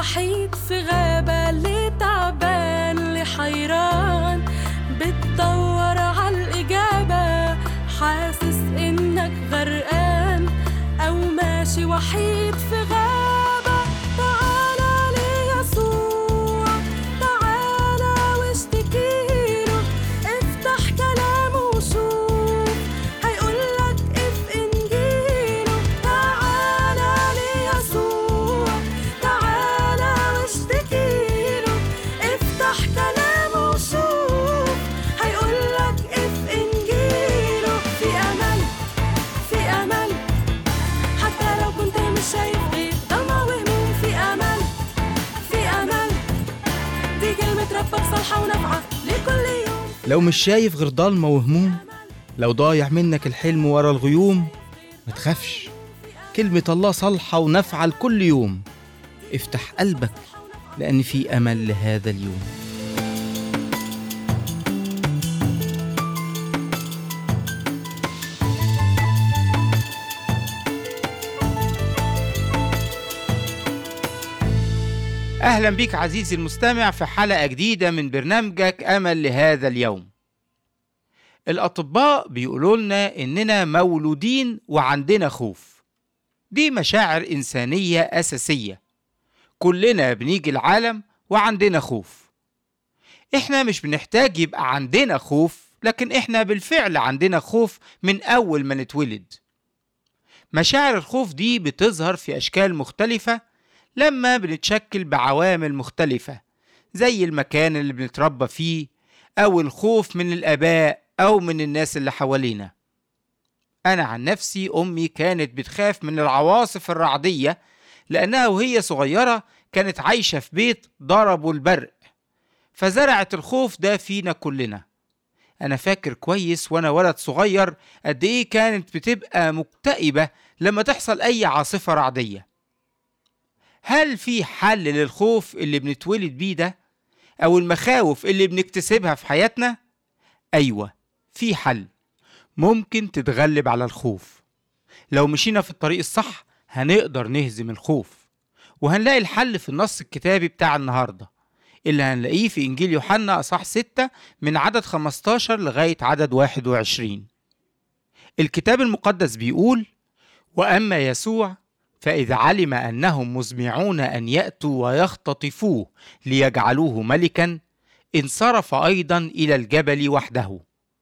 وحيد في غابة اللي تعبان اللي حيران بتدور عالإجابة حاسس إنك غرقان أو ماشي وحيد في غابة تعالى ليسوع تعالى واشتكيله افتح كلامه وشوف هيقولك اف انجيله تعالى ليسوع تعالى واشتكيله افتح كلامه وشوف هيقولك اف انجيله في امل في امل حتى لو كنت مش شايف غير ضلمة وهموم في امل في امل دي كلمة ربك صالحة ونافعة لكل يوم لو مش شايف غير ضلمة وهموم لو ضايع منك الحلم ورا الغيوم ما تخافش كلمة الله صالحة ونافعة لكل يوم افتح قلبك لأن في أمل لهذا اليوم أهلا بك عزيزي المستمع في حلقة جديدة من برنامجك أمل لهذا اليوم الأطباء بيقولوا لنا إننا مولودين وعندنا خوف دي مشاعر إنسانية أساسية كلنا بنيجي العالم وعندنا خوف إحنا مش بنحتاج يبقى عندنا خوف لكن إحنا بالفعل عندنا خوف من أول ما نتولد مشاعر الخوف دي بتظهر في أشكال مختلفة لما بنتشكل بعوامل مختلفة زي المكان اللي بنتربى فيه أو الخوف من الآباء أو من الناس اللي حوالينا أنا عن نفسي أمي كانت بتخاف من العواصف الرعدية لأنها وهي صغيرة كانت عايشة في بيت ضربوا البرق فزرعت الخوف ده فينا كلنا أنا فاكر كويس وأنا ولد صغير قد إيه كانت بتبقى مكتئبة لما تحصل أي عاصفة رعدية هل في حل للخوف اللي بنتولد بيه ده أو المخاوف اللي بنكتسبها في حياتنا؟ أيوة في حل ممكن تتغلب على الخوف لو مشينا في الطريق الصح هنقدر نهزم الخوف وهنلاقي الحل في النص الكتابي بتاع النهاردة اللي هنلاقيه في إنجيل يوحنا أصح 6 من عدد 15 لغاية عدد 21 الكتاب المقدس بيقول وأما يسوع فإذ علم أنهم مزمعون أن يأتوا ويختطفوه ليجعلوه ملكا انصرف أيضا إلى الجبل وحده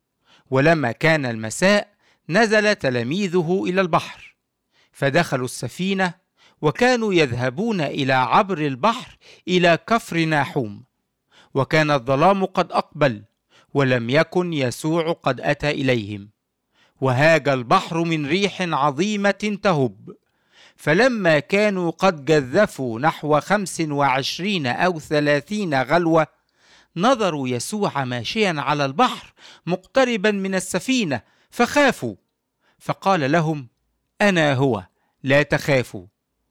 ولما كان المساء نزل تلاميذه إلى البحر فدخلوا السفينة وكانوا يذهبون إلى عبر البحر إلى كفر ناحوم وكان الظلام قد أقبل ولم يكن يسوع قد أتى إليهم وهاج البحر من ريح عظيمة تهب فلما كانوا قد جذفوا نحو خمس وعشرين أو ثلاثين غلوة نظروا يسوع ماشيا على البحر مقتربا من السفينة فخافوا فقال لهم أنا هو لا تخافوا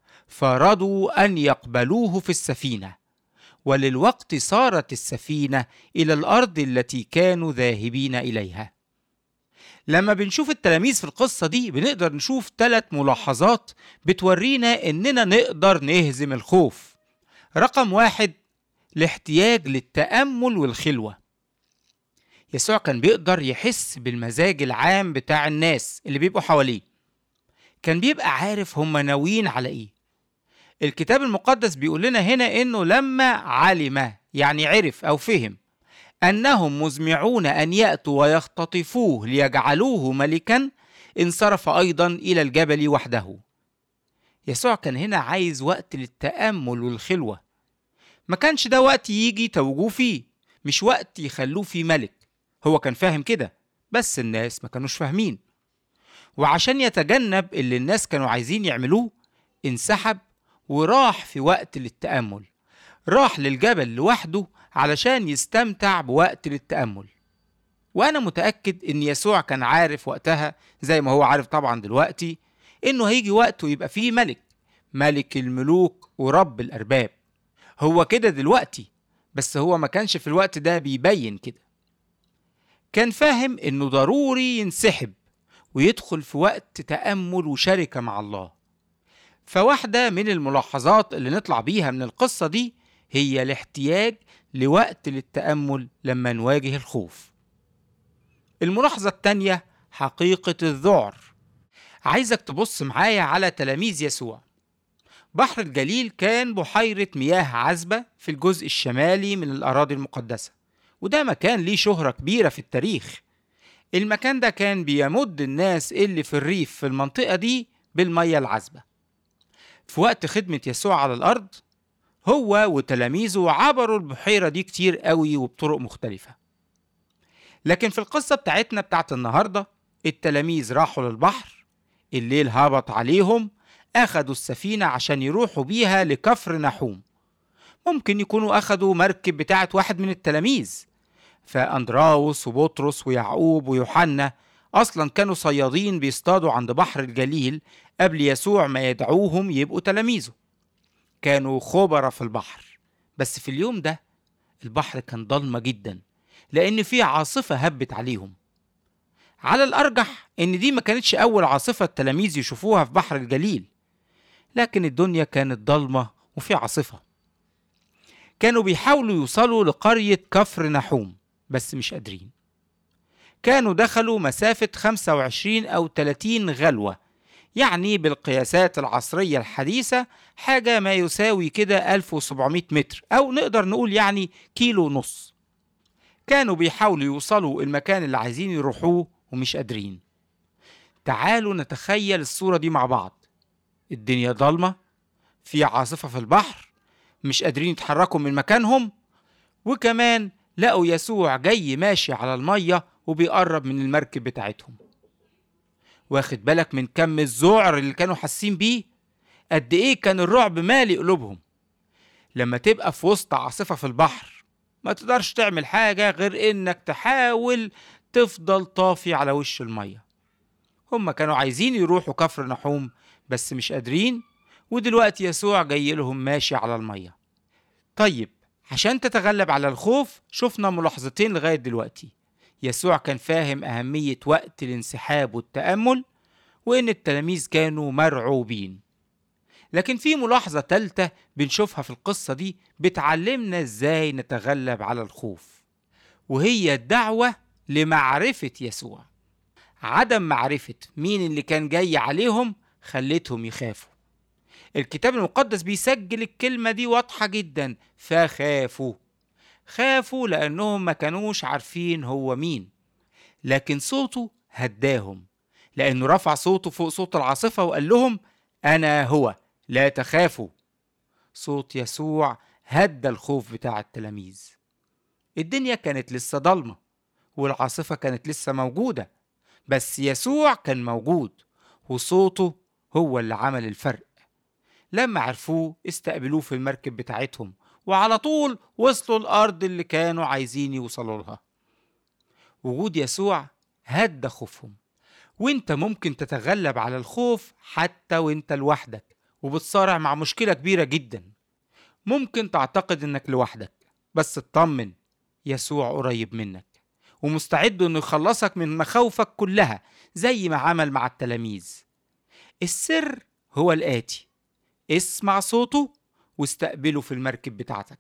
فرضوا أن يقبلوه في السفينة وللوقت صارت السفينة إلى الأرض التي كانوا ذاهبين إليها لما بنشوف التلاميذ في القصة دي بنقدر نشوف ثلاث ملاحظات بتورينا إننا نقدر نهزم الخوف رقم واحد الاحتياج للتأمل والخلوة يسوع كان بيقدر يحس بالمزاج العام بتاع الناس اللي بيبقوا حواليه كان بيبقى عارف هم ناويين على ايه الكتاب المقدس بيقول لنا هنا انه لما علم يعني عرف او فهم انهم مزمعون ان ياتوا ويختطفوه ليجعلوه ملكا انصرف ايضا الى الجبل وحده يسوع كان هنا عايز وقت للتامل والخلوه ما كانش ده وقت يجي توجوه فيه مش وقت يخلوه فيه ملك هو كان فاهم كده بس الناس ما كانوش فاهمين وعشان يتجنب اللي الناس كانوا عايزين يعملوه انسحب وراح في وقت للتأمل راح للجبل لوحده علشان يستمتع بوقت للتأمل وأنا متأكد إن يسوع كان عارف وقتها زي ما هو عارف طبعا دلوقتي إنه هيجي وقت ويبقى فيه ملك ملك الملوك ورب الأرباب هو كده دلوقتي بس هو ما كانش في الوقت ده بيبين كده كان فاهم إنه ضروري ينسحب ويدخل في وقت تأمل وشركة مع الله فواحدة من الملاحظات اللي نطلع بيها من القصة دي هي الاحتياج لوقت للتأمل لما نواجه الخوف الملاحظة التانية حقيقة الذعر عايزك تبص معايا على تلاميذ يسوع بحر الجليل كان بحيرة مياه عذبة في الجزء الشمالي من الأراضي المقدسة وده مكان ليه شهرة كبيرة في التاريخ المكان ده كان بيمد الناس اللي في الريف في المنطقة دي بالمية العذبة في وقت خدمة يسوع على الأرض هو وتلاميذه عبروا البحيرة دي كتير قوي وبطرق مختلفة لكن في القصة بتاعتنا بتاعت النهاردة التلاميذ راحوا للبحر الليل هبط عليهم أخدوا السفينة عشان يروحوا بيها لكفر نحوم ممكن يكونوا أخدوا مركب بتاعت واحد من التلاميذ فأندراوس وبطرس ويعقوب ويوحنا أصلا كانوا صيادين بيصطادوا عند بحر الجليل قبل يسوع ما يدعوهم يبقوا تلاميذه كانوا خبرة في البحر بس في اليوم ده البحر كان ضلمة جدا لأن في عاصفة هبت عليهم على الأرجح إن دي ما كانتش أول عاصفة التلاميذ يشوفوها في بحر الجليل لكن الدنيا كانت ضلمة وفي عاصفة كانوا بيحاولوا يوصلوا لقرية كفر نحوم بس مش قادرين كانوا دخلوا مسافة 25 أو 30 غلوة يعني بالقياسات العصرية الحديثة حاجة ما يساوي كده 1700 متر أو نقدر نقول يعني كيلو ونص كانوا بيحاولوا يوصلوا المكان اللي عايزين يروحوه ومش قادرين تعالوا نتخيل الصورة دي مع بعض الدنيا ضلمة في عاصفة في البحر مش قادرين يتحركوا من مكانهم وكمان لقوا يسوع جاي ماشي على المية وبيقرب من المركب بتاعتهم واخد بالك من كم الذعر اللي كانوا حاسين بيه قد ايه كان الرعب مالي قلوبهم لما تبقى في وسط عاصفة في البحر ما تقدرش تعمل حاجة غير انك تحاول تفضل طافي على وش المية هم كانوا عايزين يروحوا كفر نحوم بس مش قادرين ودلوقتي يسوع جاي لهم ماشي على المية طيب عشان تتغلب على الخوف شفنا ملاحظتين لغاية دلوقتي يسوع كان فاهم أهمية وقت الانسحاب والتأمل وإن التلاميذ كانوا مرعوبين لكن في ملاحظة تالتة بنشوفها في القصة دي بتعلمنا إزاي نتغلب على الخوف وهي الدعوة لمعرفة يسوع عدم معرفة مين اللي كان جاي عليهم خلتهم يخافوا الكتاب المقدس بيسجل الكلمة دي واضحة جدا فخافوا خافوا لأنهم ما كانوش عارفين هو مين لكن صوته هداهم لأنه رفع صوته فوق صوت العاصفة وقال لهم أنا هو لا تخافوا صوت يسوع هدى الخوف بتاع التلاميذ الدنيا كانت لسه ضلمة والعاصفة كانت لسه موجودة بس يسوع كان موجود وصوته هو اللي عمل الفرق لما عرفوه استقبلوه في المركب بتاعتهم وعلى طول وصلوا الأرض اللي كانوا عايزين يوصلوا لها وجود يسوع هدى خوفهم وانت ممكن تتغلب على الخوف حتى وانت لوحدك وبتصارع مع مشكلة كبيرة جدا ممكن تعتقد انك لوحدك بس اطمن يسوع قريب منك ومستعد انه يخلصك من مخاوفك كلها زي ما عمل مع التلاميذ السر هو الآتي اسمع صوته واستقبله في المركب بتاعتك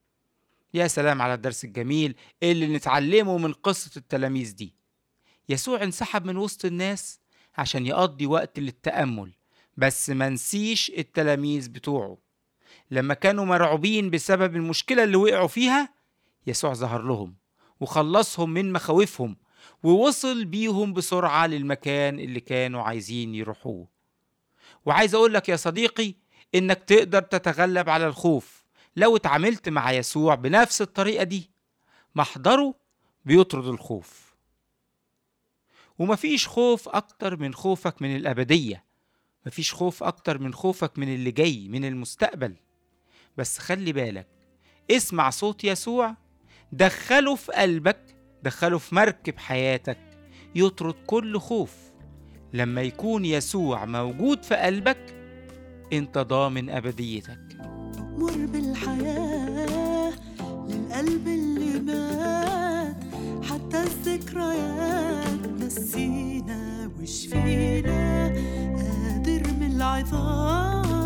يا سلام على الدرس الجميل اللي نتعلمه من قصة التلاميذ دي يسوع انسحب من وسط الناس عشان يقضي وقت للتأمل بس ما نسيش التلاميذ بتوعه لما كانوا مرعوبين بسبب المشكلة اللي وقعوا فيها يسوع ظهر لهم وخلصهم من مخاوفهم ووصل بيهم بسرعة للمكان اللي كانوا عايزين يروحوه وعايز أقول لك يا صديقي إنك تقدر تتغلب على الخوف لو اتعاملت مع يسوع بنفس الطريقة دي محضره بيطرد الخوف ومفيش خوف أكتر من خوفك من الأبدية مفيش خوف أكتر من خوفك من اللي جاي من المستقبل بس خلي بالك اسمع صوت يسوع دخله في قلبك دخله في مركب حياتك يطرد كل خوف لما يكون يسوع موجود في قلبك انت ضامن أبديتك مر بالحياة للقلب اللي مات حتى الذكريات نسينا وشفينا قادر من العظام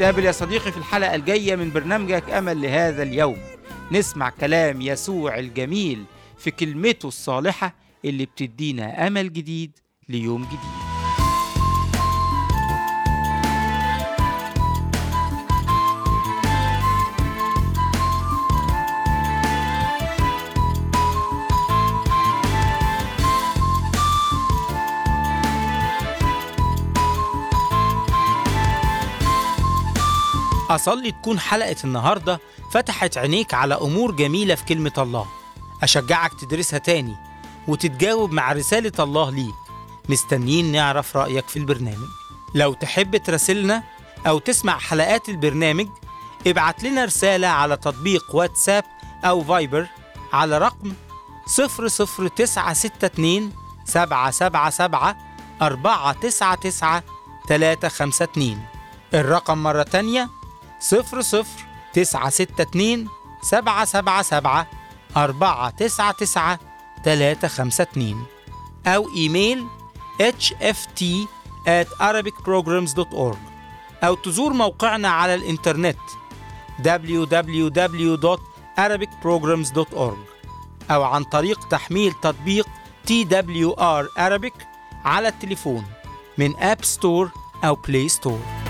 نتقابل يا صديقي في الحلقة الجاية من برنامجك أمل لهذا اليوم نسمع كلام يسوع الجميل في كلمته الصالحة اللي بتدينا أمل جديد ليوم جديد أصلي تكون حلقة النهاردة فتحت عينيك على أمور جميلة في كلمة الله أشجعك تدرسها تاني وتتجاوب مع رسالة الله ليك مستنيين نعرف رأيك في البرنامج لو تحب تراسلنا أو تسمع حلقات البرنامج ابعت لنا رسالة على تطبيق واتساب أو فايبر على رقم 00962 777 499 352 الرقم مرة تانية صفر صفر تسعة ستة اتنين سبعة سبعة سبعة أربعة تسعة تسعة تلاتة خمسة اتنين أو إيميل hft at arabicprograms.org أو تزور موقعنا على الإنترنت www.arabicprograms.org أو عن طريق تحميل تطبيق TWR Arabic على التليفون من أب ستور أو بلاي ستور